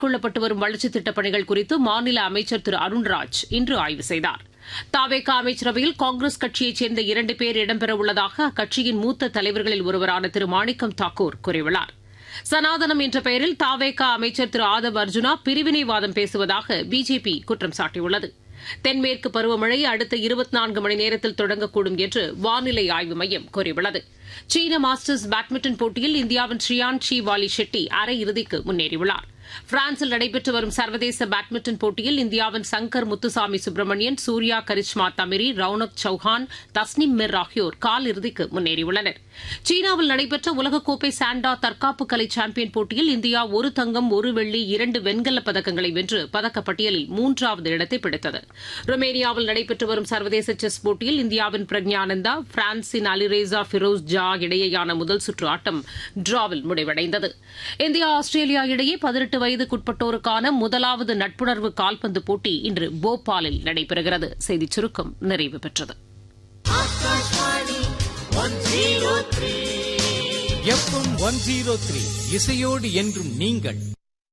மேற்கொள்ளப்பட்டு வரும் வளர்ச்சித் திட்டப் பணிகள் குறித்து மாநில அமைச்சர் திரு அருண்ராஜ் இன்று ஆய்வு செய்தார் தாவேகா அமைச்சரவையில் காங்கிரஸ் கட்சியைச் சேர்ந்த இரண்டு பேர் இடம்பெறவுள்ளதாக அக்கட்சியின் மூத்த தலைவர்களில் ஒருவரான திரு மாணிக்கம் தாக்கூர் கூறியுள்ளார் சனாதனம் என்ற பெயரில் தாவேகா அமைச்சர் திரு ஆதவ் அர்ஜுனா பிரிவினைவாதம் பேசுவதாக பிஜேபி குற்றம் சாட்டியுள்ளது தென்மேற்கு பருவமழை அடுத்த இருபத்தி நான்கு மணி நேரத்தில் தொடங்கக்கூடும் என்று வானிலை ஆய்வு மையம் கூறியுள்ளது சீன மாஸ்டர்ஸ் பேட்மிண்டன் போட்டியில் இந்தியாவின் ஸ்ரீயான்ஷி வாலி ஷெட்டி அரையிறுதிக்கு முன்னேறியுள்ளார் பிரான்சில் நடைபெற்று வரும் சர்வதேச பேட்மிண்டன் போட்டியில் இந்தியாவின் சங்கர் முத்துசாமி சுப்பிரமணியன் சூர்யா கரிஷ்மா தமிரி ரவுனக் சௌஹான் தஸ்னிம் மிர் ஆகியோர் காலிறுதிக்கு முன்னேறியுள்ளனர் சீனாவில் நடைபெற்ற உலகக்கோப்பை சாண்டா தற்காப்பு கலை சாம்பியன் போட்டியில் இந்தியா ஒரு தங்கம் ஒரு வெள்ளி இரண்டு வெண்கலப் பதக்கங்களை வென்று பதக்கப்பட்டியலில் மூன்றாவது இடத்தை பிடித்தது ருமேனியாவில் நடைபெற்று வரும் சர்வதேச செஸ் போட்டியில் இந்தியாவின் பிரக்ஞானந்தா பிரான்சின் அலிரேசா ஃபிரோஸ் ஜா இடையேயான முதல் சுற்று ஆட்டம் டிராவில் முடிவடைந்தது இந்தியா ஆஸ்திரேலியா இடையே பதினெட்டு வயதுக்குட்பட்டோருக்கான முதலாவது நட்புணர்வு கால்பந்து போட்டி இன்று போபாலில் நடைபெறுகிறது செய்திச் சுருக்கம் நிறைவு பெற்றது எஃப்எம் ஒன் ஜீரோ த்ரீ இசையோடு என்றும் நீங்கள்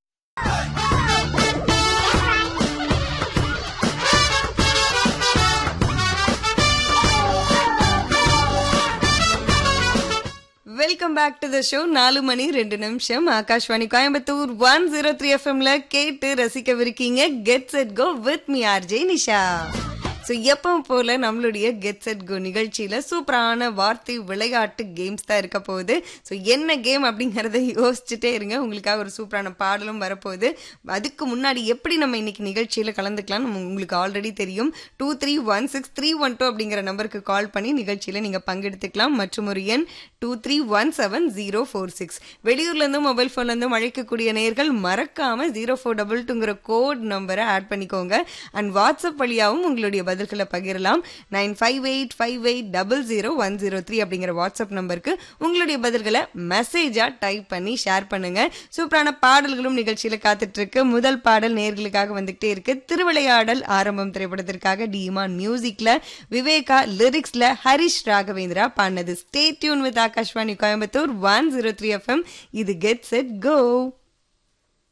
welcome back to the show நாலு மணி ரெண்டு நிமிஷம் Akashvani Coimbatore one zero three எஃப்எம்ல கேட்டு ரசிக்கவிருக்கீங்க get set go with me RJ Nisha so எப்பவும் போல நம்மளுடைய கெட் செட் கோ நிகழ்ச்சியில சூப்பரான வார்த்தை விளையாட்டு கேம்ஸ் தான் இருக்க போகுது ஸோ என்ன கேம் அப்படிங்கறத யோசிச்சுட்டே இருங்க உங்களுக்காக ஒரு சூப்பரான பாடலும் வரப்போகுது அதுக்கு முன்னாடி எப்படி நம்ம இன்னைக்கு நிகழ்ச்சியில கலந்துக்கலாம் நம்ம உங்களுக்கு ஆல்ரெடி தெரியும் two three one six three one two அப்படிங்கிற நம்பருக்கு கால் பண்ணி நிகழ்ச்சியில நீங்க பங்கெடுத்துக்கலாம் மற்றும் ஒரு எண் two three one seven zero four six வெளியூர்ல இருந்தும் மொபைல் போன்ல இருந்தும் அழைக்கக்கூடிய நேர்கள் மறக்காம ஜீரோ ஃபோர் டபுள் டூங்கிற கோட் நம்பரை ஆட் பண்ணிக்கோங்க அண்ட் வாட்ஸ்அப் வழியாகவும் உங்களுடைய பதில்களை பகிரலாம் nine five eight five eight double zero one zero three அப்படிங்கிற வாட்ஸ்அப் நம்பருக்கு உங்களுடைய பதில்களை மெசேஜா டைப் பண்ணி ஷேர் பண்ணுங்க சூப்பரான பாடல்களும் நிகழ்ச்சியில காத்துட்டு இருக்கு முதல் பாடல் நேர்களுக்காக வந்துகிட்டே இருக்கு திருவிளையாடல் ஆரம்பம் திரைப்படத்திற்காக டிமான் மியூசிக்ல விவேகா லிரிக்ஸ்ல ஹரிஷ் ராகவேந்திரா பாடினது stay tuned with Akashvani Coimbatore one zero three FM இது கெட் செட் கோ